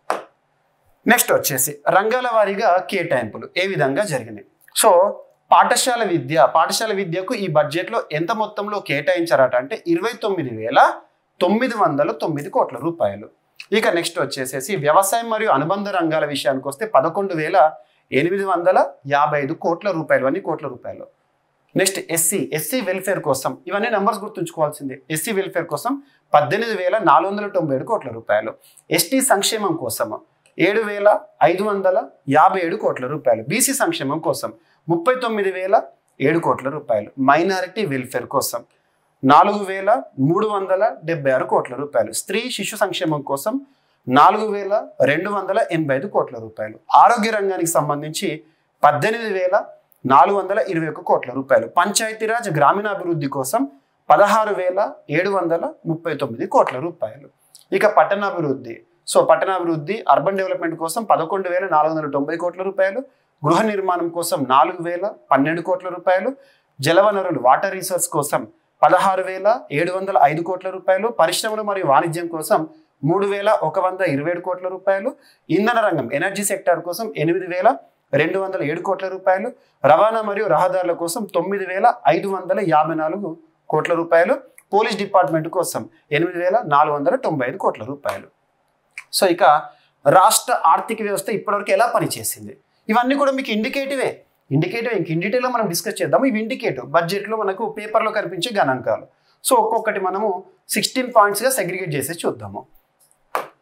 నెక్స్ట్ వచ్చేసి రంగాల వారీగా కేటాయింపులు ఏ విధంగా జరిగినాయి సో పాఠశాల విద్య పాఠశాల విద్యకు ఈ బడ్జెట్లో ఎంత మొత్తంలో కేటాయించారట అంటే ఇరవై తొమ్మిది వేల తొమ్మిది వందల తొమ్మిది కోట్ల రూపాయలు ఇక నెక్స్ట్ వచ్చేసేసి వ్యవసాయం మరియు అనుబంధ రంగాల విషయానికి వస్తే పదకొండు వేల ఎనిమిది వందల యాభై ఐదు కోట్ల రూపాయలు అన్ని కోట్ల రూపాయలు నెక్స్ట్ ఎస్సీ ఎస్సీ వెల్ఫేర్ కోసం ఇవన్నీ నెంబర్స్ గుర్తుంచుకోవాల్సిందే ఎస్సీ వెల్ఫేర్ కోసం పద్దెనిమిది వేల నాలుగు వందల తొంభై ఏడు కోట్ల రూపాయలు ఎస్టీ సంక్షేమం కోసం ఏడు వేల ఐదు వందల యాభై ఏడు కోట్ల రూపాయలు బీసీ సంక్షేమం కోసం ముప్పై తొమ్మిది వేల ఏడు కోట్ల రూపాయలు మైనారిటీ వెల్ఫేర్ కోసం నాలుగు వేల మూడు వందల డెబ్బై ఆరు కోట్ల రూపాయలు స్త్రీ శిశు సంక్షేమం కోసం నాలుగు వేల రెండు వందల ఎనభై ఐదు కోట్ల రూపాయలు ఆరోగ్య రంగానికి సంబంధించి పద్దెనిమిది వేల నాలుగు వందల ఇరవై ఒక్క కోట్ల రూపాయలు పంచాయతీరాజ్ గ్రామీణాభివృద్ధి కోసం పదహారు వేల ఏడు వందల ముప్పై తొమ్మిది కోట్ల రూపాయలు ఇక పట్టణాభివృద్ధి సో పట్టణాభివృద్ధి అర్బన్ డెవలప్మెంట్ కోసం పదకొండు వేల నాలుగు వందల తొంభై కోట్ల రూపాయలు గృహ నిర్మాణం కోసం నాలుగు వేల పన్నెండు కోట్ల రూపాయలు జలవనరులు వాటర్ రిసోర్స్ కోసం పదహారు వేల ఏడు వందల ఐదు కోట్ల రూపాయలు పరిశ్రమలు మరియు వాణిజ్యం కోసం మూడు వేల ఒక వంద ఇరవై ఏడు కోట్ల రూపాయలు ఇంధన రంగం ఎనర్జీ సెక్టార్ కోసం ఎనిమిది వేల రెండు వందల ఏడు కోట్ల రూపాయలు రవాణా మరియు రహదారుల కోసం తొమ్మిది వేల ఐదు వందల యాభై నాలుగు కోట్ల రూపాయలు పోలీస్ డిపార్ట్మెంట్ కోసం ఎనిమిది వేల నాలుగు వందల తొంభై ఐదు కోట్ల రూపాయలు సో ఇక రాష్ట్ర ఆర్థిక వ్యవస్థ ఇప్పటివరకు ఎలా పనిచేసింది ఇవన్నీ కూడా మీకు ఇండికేటివే ఇండికేటివ్ ఇంక ఇన్ డీటెయిల్లో మనం డిస్కస్ చేద్దాము ఇవి ఇండికేటివ్ బడ్జెట్లో మనకు పేపర్లో కనిపించే గణాంకాలు సో ఒక్కొక్కటి మనము సిక్స్టీన్ పాయింట్స్గా సెగ్రిగేట్ చేసేసి చూద్దాము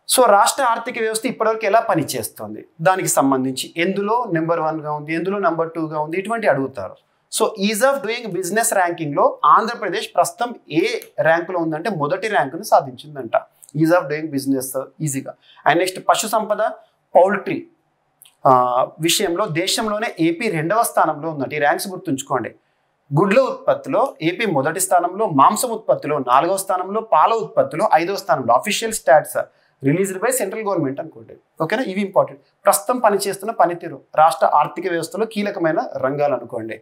సో రాష్ట్ర ఆర్థిక వ్యవస్థ ఇప్పటివరకు ఎలా పనిచేస్తుంది దానికి సంబంధించి ఎందులో నెంబర్ వన్గా ఉంది ఎందులో నెంబర్ టూగా ఉంది ఇటువంటి అడుగుతారు so ease of doing business ర్యాంకింగ్లో ఆంధ్రప్రదేశ్ ప్రస్తుతం ఏ ర్యాంకులో ఉందంటే మొదటి ర్యాంకును సాధించిందంట ఈజ్ ఆఫ్ డూయింగ్ బిజినెస్ ఈజీగా అండ్ నెక్స్ట్ పశు సంపద పౌల్ట్రీ ఆ, విషయంలో దేశంలోనే ఏపీ రెండవ స్థానంలో ఉందంట ఈ ర్యాంక్స్ గుర్తుంచుకోండి గుడ్ల ఉత్పత్తిలో ఏపీ మొదటి స్థానంలో మాంసం ఉత్పత్తిలో నాలుగవ స్థానంలో పాల ఉత్పత్తిలో ఐదవ స్థానంలో official stats released by central government అనుకోండి ఓకేనా ఇవి ఇంపార్టెంట్ ప్రస్తుతం పనిచేస్తున్న పనితీరు రాష్ట్ర ఆర్థిక వ్యవస్థలో కీలకమైన రంగాలు అనుకోండి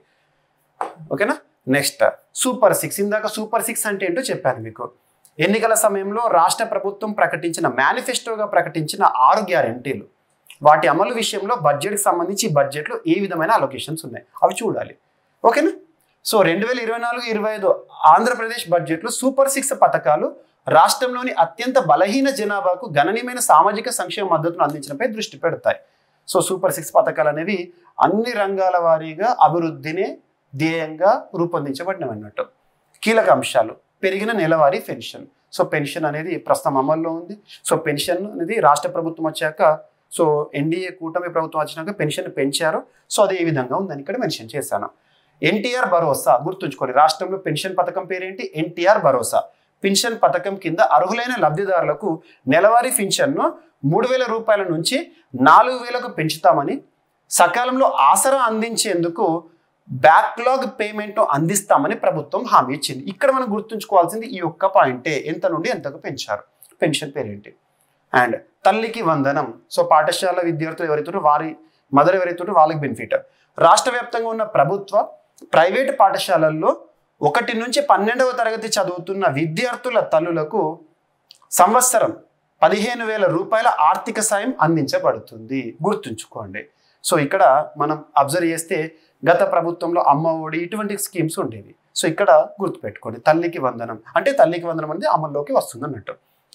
ఓకేనా నెక్స్ట్ సూపర్ సిక్స్ ఇందాక సూపర్ సిక్స్ అంటే ఏంటో చెప్పాను మీకు ఎన్నికల సమయంలో రాష్ట్ర ప్రభుత్వం ప్రకటించిన మేనిఫెస్టోగా ప్రకటించిన ఆరు గ్యారెంటీలు వాటి అమలు విషయంలో బడ్జెట్కి సంబంధించి ఈ బడ్జెట్లో ఏ విధమైన అలొకేషన్స్ ఉన్నాయి అవి చూడాలి ఓకేనా సో రెండు వేల ఇరవై నాలుగు ఇరవై ఐదు ఆంధ్రప్రదేశ్ బడ్జెట్లో సూపర్ సిక్స్ పథకాలు రాష్ట్రంలోని అత్యంత బలహీన జనాభాకు గణనీయమైన సామాజిక సంక్షేమ మద్దతును అందించడంపై దృష్టి పెడతాయి సో సూపర్ సిక్స్ పథకాలు అనేవి అన్ని రంగాల వారీగా అభివృద్ధిని ధ్యేయంగా రూపొందించబడినవి అన్నట్టు కీలక అంశాలు పెరిగిన నెలవారీ పెన్షన్ సో పెన్షన్ అనేది ప్రస్తుతం అమల్లో ఉంది సో పెన్షన్ అనేది రాష్ట్ర ప్రభుత్వం వచ్చాక సో ఎన్డీఏ కూటమి ప్రభుత్వం వచ్చినాక పెన్షన్ పెంచారు సో అది ఏ విధంగా ఉందని ఇక్కడ మెన్షన్ చేశాను ఎన్టీఆర్ భరోసా గుర్తుంచుకోండి రాష్ట్రంలో పెన్షన్ పథకం పేరేంటి ఎన్టీఆర్ భరోసా పెన్షన్ పథకం కింద అర్హులైన లబ్ధిదారులకు నెలవారీ పెన్షన్ను మూడు వేల రూపాయల నుంచి నాలుగు వేలకు పెంచుతామని సకాలంలో ఆసరా అందించేందుకు బ్యాక్లాగ్ పేమెంట్ అందిస్తామని ప్రభుత్వం హామీ ఇచ్చింది ఇక్కడ మనం గుర్తుంచుకోవాల్సింది ఈ ఒక్క పాయింటే ఎంత నుండి ఎంతకు పెంచారు పెన్షన్ పేరేంటి అండ్ తల్లికి వందనం సో పాఠశాల విద్యార్థులు ఎవరైతే వారి మదర్ ఎవరైతే వాళ్ళకి బెనిఫిట్ రాష్ట్ర వ్యాప్తంగా ఉన్న ప్రభుత్వ ప్రైవేట్ పాఠశాలల్లో ఒకటి నుంచి పన్నెండవ తరగతి చదువుతున్న విద్యార్థుల తల్లులకు సంవత్సరం పదిహేను వేల రూపాయల ఆర్థిక సాయం అందించబడుతుంది గుర్తుంచుకోండి సో ఇక్కడ మనం అబ్జర్వ్ చేస్తే గత ప్రభుత్వంలో అమ్మ ఒడి ఇటువంటి స్కీమ్స్ ఉండేవి సో ఇక్కడ గుర్తుపెట్టుకోండి తల్లికి వందనం అంటే తల్లికి వందనం అనేది అమల్లోకి వస్తుంది అన్నట్టు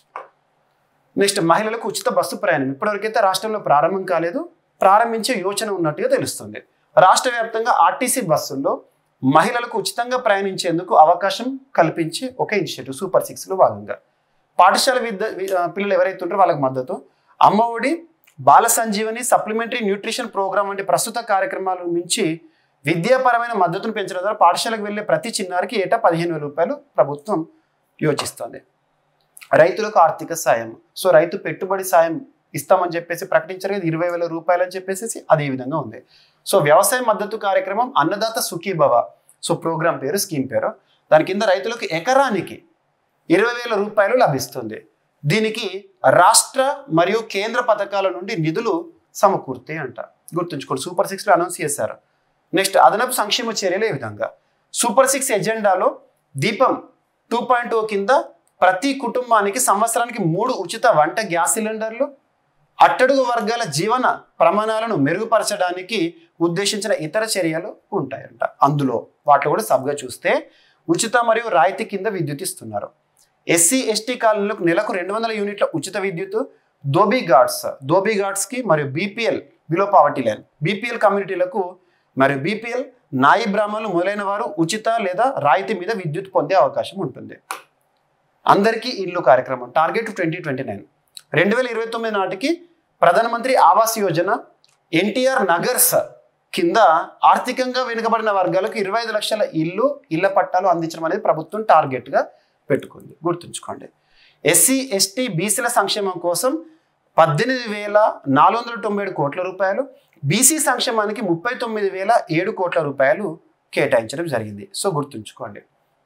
నెక్స్ట్ మహిళలకు ఉచిత బస్సు ప్రయాణం ఇప్పటివరకైతే రాష్ట్రంలో ప్రారంభం కాలేదు ప్రారంభించే యోచన ఉన్నట్టుగా తెలుస్తుంది రాష్ట్ర వ్యాప్తంగా ఆర్టీసీ బస్సుల్లో మహిళలకు ఉచితంగా ప్రయాణించేందుకు అవకాశం కల్పించే ఒక ఇనిషియేటివ్ సూపర్ సిక్స్లో భాగంగా పాఠశాల విద్య వి- ఆ, పిల్లలు ఎవరైతే ఉంటారో వాళ్ళకి మద్దతు Amma Odi Bala Sanjeevani supplementary nutrition programme వంటి ప్రస్తుత కార్యక్రమాల నుంచి విద్యాపరమైన మద్దతును పెంచడం ద్వారా పాఠశాలకు వెళ్ళే ప్రతి చిన్నారికి ఏటా పదిహేను వేల రూపాయలు ప్రభుత్వం యోచిస్తుంది రైతులకు ఆర్థిక సాయం సో రైతు పెట్టుబడి సాయం ఇస్తామని చెప్పేసి ప్రకటించారు కదా ఇరవై వేల రూపాయలు అని చెప్పేసి అదే విధంగా ఉంది సో వ్యవసాయ మద్దతు కార్యక్రమం అన్నదాత సుఖీభవ సో ప్రోగ్రామ్ పేరు స్కీమ్ పేరు దాని కింద రైతులకు ఎకరానికి ఇరవై వేల రూపాయలు లభిస్తుంది దీనికి రాష్ట్ర మరియు కేంద్ర పథకాల నుండి నిధులు సమకూర్తే అంట గుర్తుంచుకోండి సూపర్ సిక్స్లో అనౌన్స్ చేశారు నెక్స్ట్ అదనపు సంక్షేమ చర్యలు ఏ విధంగా సూపర్ సిక్స్ ఎజెండాలో దీపం టూ పాయింట్ ఓ కింద ప్రతి కుటుంబానికి సంవత్సరానికి మూడు ఉచిత వంట గ్యాస్ సిలిండర్లు అట్టడుగు వర్గాల జీవన ప్రమాణాలను మెరుగుపరచడానికి ఉద్దేశించిన ఇతర చర్యలు ఉంటాయంట అందులో వాటిలో కూడా సబ్గా చూస్తే ఉచిత మరియు రాయితీ కింద విద్యుత్ ఇస్తున్నారు ఎస్సీ ఎస్టీ కాలనీలకు నెలకు రెండు వందల యూనిట్ల ఉచిత విద్యుత్ దోబీ గార్డ్స్ దోబీ గార్డ్స్కి మరియు BPL below poverty line BPL కమ్యూనిటీలకు మరియు బీపీఎల్ నాయి బ్రాహ్మణులు మొదలైన వారు ఉచిత లేదా రాయితీ మీద విద్యుత్ పొందే అవకాశం ఉంటుంది అందరికీ ఇల్లు కార్యక్రమం టార్గెట్ ట్వంటీ ట్వంటీ నైన్ రెండు వేల ఇరవై తొమ్మిది నాటికి ప్రధానమంత్రి ఆవాస్ యోజన ఎన్టీఆర్ నగర్స్ కింద ఆర్థికంగా వెనుకబడిన వర్గాలకు ఇరవై ఐదు లక్షల ఇల్లు ఇళ్ల పట్టాలు అందించడం అనేది ప్రభుత్వం టార్గెట్గా పెట్టుకుంది గుర్తుంచుకోండి ఎస్సీ ఎస్టీ బీసీల సంక్షేమం కోసం పద్దెనిమిది వేల నాలుగు వందల తొంభై ఏడు కోట్ల రూపాయలు బీసీ సంక్షేమానికి ముప్పై తొమ్మిది వేల ఏడు కోట్ల రూపాయలు కేటాయించడం జరిగింది సో గుర్తుంచుకోండి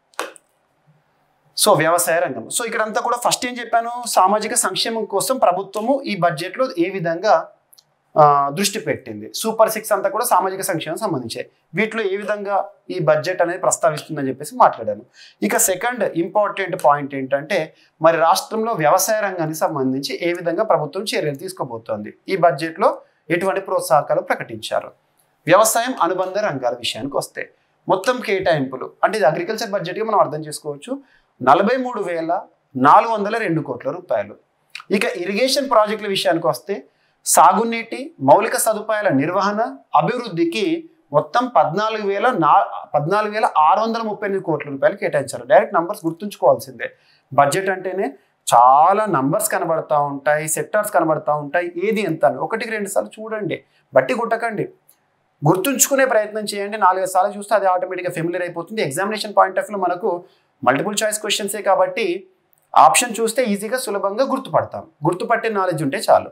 సో వ్యవసాయ రంగం సో ఇక్కడంతా కూడా ఫస్ట్ ఏం చెప్పాను సామాజిక సంక్షేమం కోసం ప్రభుత్వము ఈ బడ్జెట్లో ఏ విధంగా ఆ, దృష్టి పెట్టింది సూపర్ సిక్స్ అంతా కూడా సామాజిక సంక్షేమం సంబంధించే వీటిలో ఏ విధంగా ఈ బడ్జెట్ అనేది ప్రస్తావిస్తుందని చెప్పేసి మాట్లాడాను ఇక సెకండ్ ఇంపార్టెంట్ పాయింట్ ఏంటంటే మరి రాష్ట్రంలో వ్యవసాయ రంగానికి సంబంధించి ఏ విధంగా ప్రభుత్వం చర్యలు తీసుకోబోతోంది ఈ బడ్జెట్లో ఎటువంటి ప్రోత్సాహకాలు ప్రకటించారు వ్యవసాయం అనుబంధ రంగాల విషయానికి వస్తే మొత్తం కేటాయింపులు అంటే ఇది అగ్రికల్చర్ బడ్జెట్గా మనం అర్థం చేసుకోవచ్చు నలభై మూడు వేల నాలుగు వందల రెండు కోట్ల రూపాయలు ఇక ఇరిగేషన్ ప్రాజెక్టుల విషయానికి వస్తే సాగునీటి మౌలిక సదుపాయాల నిర్వహణ అభివృద్ధికి మొత్తం పద్నాలుగు వేల నా పద్నాలుగు వేల ఆరు వందల ముప్పై ఎనిమిది కోట్ల రూపాయలు కేటాయించారు డైరెక్ట్ నంబర్స్ గుర్తుంచుకోవాల్సిందే బడ్జెట్ అంటేనే చాలా నంబర్స్ కనబడతా ఉంటాయి సెక్టార్స్ కనబడతా ఉంటాయి ఏది ఎంత అని ఒకటికి రెండు సార్లు చూడండి బట్టి కొట్టకండి గుర్తుంచుకునే ప్రయత్నం చేయండి నాలుగైదు సార్లు చూస్తే అది ఆటోమేటిక్గా ఫెమిలియర్ అయిపోతుంది ఎగ్జామినేషన్ పాయింట్ ఆఫ్ వ్యూ మనకు మల్టిపుల్ చాయిస్ క్వశ్చన్సే కాబట్టి ఆప్షన్ చూస్తే ఈజీగా సులభంగా గుర్తుపడతాం గుర్తుపట్టే నాలెడ్జ్ ఉంటే చాలు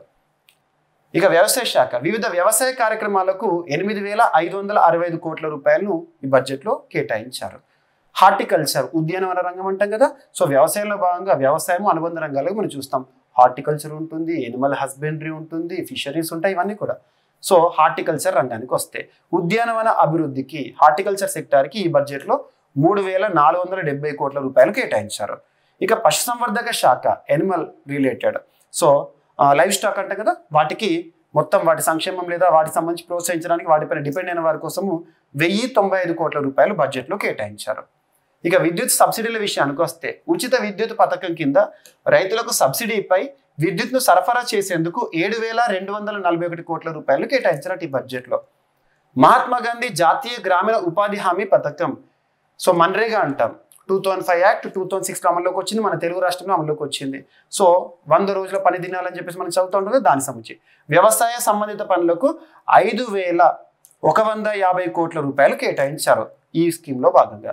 ఇక వ్యవసాయ శాఖ వివిధ వ్యవసాయ కార్యక్రమాలకు ఎనిమిది వేల ఐదు వందల అరవై ఐదు కోట్ల రూపాయలను ఈ బడ్జెట్లో కేటాయించారు హార్టికల్చర్ ఉద్యానవన రంగం అంటాం కదా సో వ్యవసాయంలో భాగంగా వ్యవసాయం అనుబంధ రంగాలకు మనం చూస్తాం హార్టికల్చర్ ఉంటుంది ఎనిమల్ హస్బెండరీ ఉంటుంది ఫిషరీస్ ఉంటాయి ఇవన్నీ కూడా సో హార్టికల్చర్ రంగానికి వస్తే ఉద్యానవన అభివృద్ధికి హార్టికల్చర్ సెక్టార్కి ఈ బడ్జెట్లో మూడు వేల నాలుగు వందల డెబ్బై కోట్ల రూపాయలు కేటాయించారు ఇక పశుసంవర్ధక శాఖ animal related so livestock అంటే కదా వాటికి మొత్తం వాటి సంక్షేమం లేదా వాటికి సంబంధించి ప్రోత్సహించడానికి వాటిపైన డిపెండ్ అయిన వారి కోసము వెయ్యి తొంభై ఐదు కోట్ల రూపాయలు బడ్జెట్లో కేటాయించారు ఇక విద్యుత్ సబ్సిడీల విషయానికి వస్తే ఉచిత విద్యుత్ పథకం కింద రైతులకు సబ్సిడీపై విద్యుత్ను సరఫరా చేసేందుకు ఏడు వేల రెండు వందల నలభై ఒకటి కోట్ల రూపాయలు కేటాయించారట ఈ బడ్జెట్లో మహాత్మా గాంధీ జాతీయ గ్రామీణ ఉపాధి హామీ పథకం సో మన్రేగా అంటాం two thousand five act two thousand సిక్స్లో అమల్లోకి వచ్చింది మన తెలుగు రాష్ట్రంలో అమల్లోకి వచ్చింది సో వంద రోజుల పని దినాలని చెప్పేసి మనం చదువుతూ ఉంటుంది దాని సంబంధించి వ్యవసాయ సంబంధిత పనులకు ఐదు వేల ఒక వంద యాభై కోట్ల రూపాయలు కేటాయించారు ఈ స్కీమ్లో భాగంగా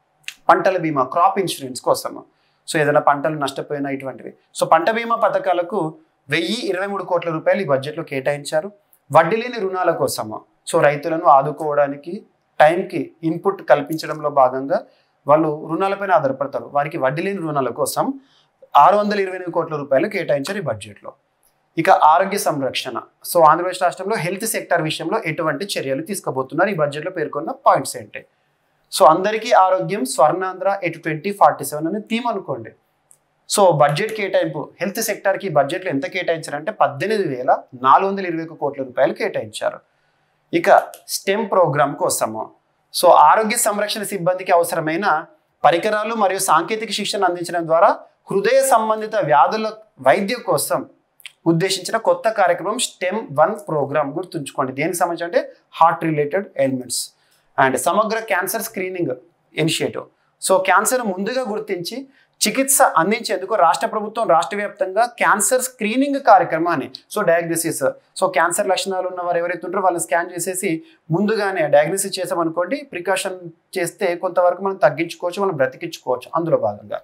పంటల బీమా క్రాప్ ఇన్సూరెన్స్ కోసం సో ఏదైనా పంటలు నష్టపోయిన ఇటువంటివి సో పంట బీమా పథకాలకు వెయ్యి ఇరవై మూడు కోట్ల రూపాయలు ఈ బడ్జెట్లో కేటాయించారు వడ్డీ లేని రుణాల కోసము సో రైతులను ఆదుకోవడానికి టైంకి ఇన్పుట్ కల్పించడంలో భాగంగా వాళ్ళు రుణాలపైన ఆధారపడతారు వారికి వడ్డీ లేని రుణాల కోసం ఆరు వందల ఇరవై ఎనిమిది కోట్ల రూపాయలు కేటాయించారు ఈ బడ్జెట్లో ఇక ఆరోగ్య సంరక్షణ సో ఆంధ్రప్రదేశ్ రాష్ట్రంలో హెల్త్ సెక్టర్ విషయంలో ఎటువంటి చర్యలు తీసుకోబోతున్నారు ఈ బడ్జెట్లో పేర్కొన్న పాయింట్స్ ఏంటి సో అందరికీ ఆరోగ్యం Swarnandhra at twenty forty seven అని థీమ్ అనుకోండి సో బడ్జెట్ కేటాయింపు హెల్త్ సెక్టార్కి బడ్జెట్లో ఎంత కేటాయించారంటే పద్దెనిమిది వేల నాలుగు వందల ఇరవై ఒక కోట్ల రూపాయలు కేటాయించారు ఇక స్టెమ్ ప్రోగ్రామ్ కోసము సో ఆరోగ్య సంరక్షణ సిబ్బందికి అవసరమైన పరికరాలు మరియు సాంకేతిక శిక్షణ అందించడం ద్వారా హృదయ సంబంధిత వ్యాధుల వైద్య కోసం ఉద్దేశించిన కొత్త కార్యక్రమం స్టెమ్ వన్ ప్రోగ్రామ్ గుర్తుంచుకోండి దేనికి సంబంధించి అంటే హార్ట్ రిలేటెడ్ ఎలిమెంట్స్ అండ్ సమగ్ర cancer screening initiative so cancer ముందుగా గుర్తించి చికిత్స అందించేందుకు రాష్ట్ర ప్రభుత్వం రాష్ట్ర వ్యాప్తంగా క్యాన్సర్ స్క్రీనింగ్ కార్యక్రమాన్ని సో డయాగ్నోసిస్ సో క్యాన్సర్ లక్షణాలు ఉన్న వారు ఎవరైతే ఉంటారో వాళ్ళని స్కాన్ చేసేసి ముందుగానే డయాగ్నోసిస్ చేసామనుకోండి ప్రికాషన్ చేస్తే కొంతవరకు మనం తగ్గించుకోవచ్చు మనం బ్రతికించుకోవచ్చు అందులో భాగంగా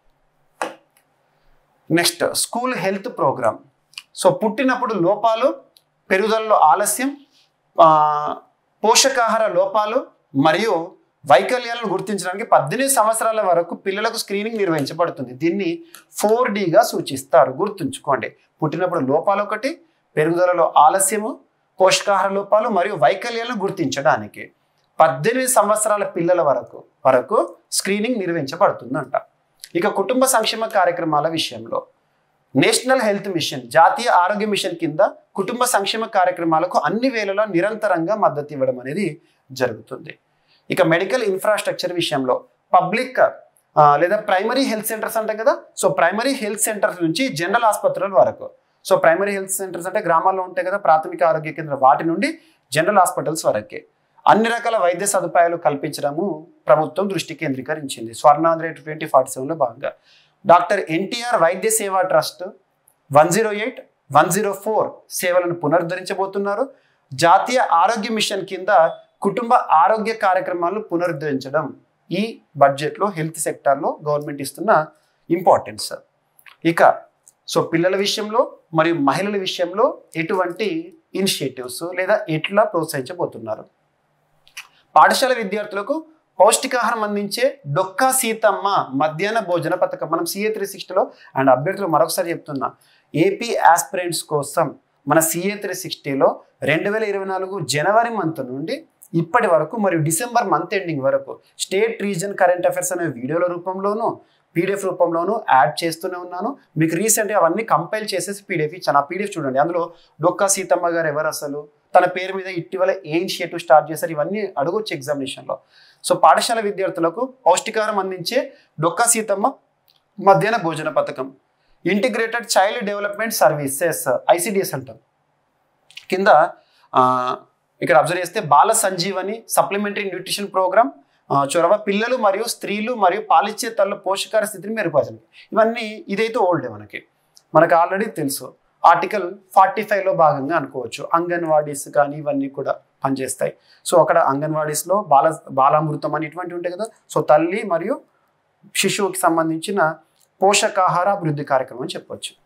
next school health programme so పుట్టినప్పుడు లోపాలు పెరుగుదలలో ఆలస్యం ఆ, పోషకాహార లోపాలు మరియు వైకల్యాలను గుర్తించడానికి పద్దెనిమిది సంవత్సరాల వరకు పిల్లలకు స్క్రీనింగ్ నిర్వహించబడుతుంది దీన్ని ఫోర్ డిగా సూచిస్తారు గుర్తుంచుకోండి పుట్టినప్పుడు లోపాలు ఒకటి పెరుగుదలలో ఆలస్యము పోషకాహార లోపాలు మరియు వైకల్యాలను గుర్తించడానికి పద్దెనిమిది సంవత్సరాల పిల్లల వరకు వరకు స్క్రీనింగ్ నిర్వహించబడుతుందంట ఇక కుటుంబ సంక్షేమ కార్యక్రమాల విషయంలో నేషనల్ హెల్త్ మిషన్ జాతీయ ఆరోగ్య మిషన్ కింద కుటుంబ సంక్షేమ కార్యక్రమాలకు అన్ని వేళలా నిరంతరంగా మద్దతు ఇవ్వడం అనేది జరుగుతుంది ఇక మెడికల్ ఇన్ఫ్రాస్ట్రక్చర్ విషయంలో పబ్లిక్ ఆ, లేదా ప్రైమరీ హెల్త్ సెంటర్స్ అంటాం కదా సో ప్రైమరీ హెల్త్ సెంటర్స్ నుంచి జనరల్ ఆసుపత్రుల వరకు సో ప్రైమరీ హెల్త్ సెంటర్స్ అంటే గ్రామాల్లో ఉంటాయి కదా ప్రాథమిక ఆరోగ్య కేంద్రం వాటి నుండి జనరల్ హాస్పిటల్స్ వరకే అన్ని రకాల వైద్య సదుపాయాలు కల్పించడము ప్రభుత్వం దృష్టి కేంద్రీకరించింది స్వర్ణాంధ్ర ట్వంటీ ఫార్టీ సెవెన్లో భాగంగా doctor NTR Vaidya Seva trust one zero eight one zero four సేవలను పునరుద్ధరించబోతున్నారు జాతీయ ఆరోగ్య మిషన్ కింద కుటుంబ ఆరోగ్య కార్యక్రమాలను పునరుద్ధరించడం ఈ బడ్జెట్లో హెల్త్ సెక్టార్లో గవర్నమెంట్ ఇస్తున్న ఇంపార్టెన్స్ ఇక సో పిల్లల విషయంలో మరియు మహిళల విషయంలో ఎటువంటి ఇనిషియేటివ్స్ లేదా ఎట్లా ప్రోత్సహించబోతున్నారు పాఠశాల విద్యార్థులకు పౌష్టికాహారం అందించే డొక్కా సీతమ్మ మధ్యాహ్న భోజన పథకం మనం సిఏ త్రీ సిక్స్టీలో అండ్ అభ్యర్థులు మరొకసారి చెప్తున్నా ఏపీ ఆస్పిరెంట్స్ కోసం మన సిఏ త్రీ సిక్స్టీలో రెండు వేల ఇరవై నాలుగు జనవరి మంత్ నుండి ఇప్పటి వరకు మరియు డిసెంబర్ మంత్ ఎండింగ్ వరకు స్టేట్ రీజన్ కరెంట్ అఫైర్స్ అనే వీడియోల రూపంలోనూ పీడిఎఫ్ రూపంలోనూ యాడ్ చేస్తూనే ఉన్నాను మీకు రీసెంట్గా అవన్నీ కంపైల్ చేసేసి పీడిఎఫ్ ఇచ్చాను ఆ పీడిఎఫ్ చూడండి అందులో డొక్కా సీతమ్మ గారు ఎవరు అసలు తన పేరు మీద ఇటీవల ఏ ఇనిషియేటివ్ స్టార్ట్ చేశారు ఇవన్నీ అడగొచ్చు ఎగ్జామినేషన్లో సో పాఠశాల విద్యార్థులకు పౌష్టికాహారం అందించే డొక్కా సీతమ్మ మధ్యాహ్న భోజన పథకం integrated child development services ICDS అంటాం కింద ఆ, ఇక్కడ అబ్జర్వ్ చేస్తే Bala Sanjeevani supplementary nutrition programme ఆ, చొరవ పిల్లలు మరియు స్త్రీలు మరియు పాలిచ్చే తల్లు పోషకాహార స్థితిని మెరుగుపరచడానికి ఇవన్నీ ఇదైతే ఓల్డే మనకి మనకు ఆల్రెడీ తెలుసు ఆర్టికల్ ఫార్టీ ఫైవ్లో భాగంగా అనుకోవచ్చు అంగన్వాడీస్ కానీ ఇవన్నీ కూడా పనిచేస్తాయి సో అక్కడ అంగన్వాడీస్లో బాల బాలామృతం అని ఇటువంటివి ఉంటాయి కదా సో తల్లి మరియు శిశువుకి సంబంధించిన పోషకాహార అభివృద్ధి కార్యక్రమం అని చెప్పొచ్చు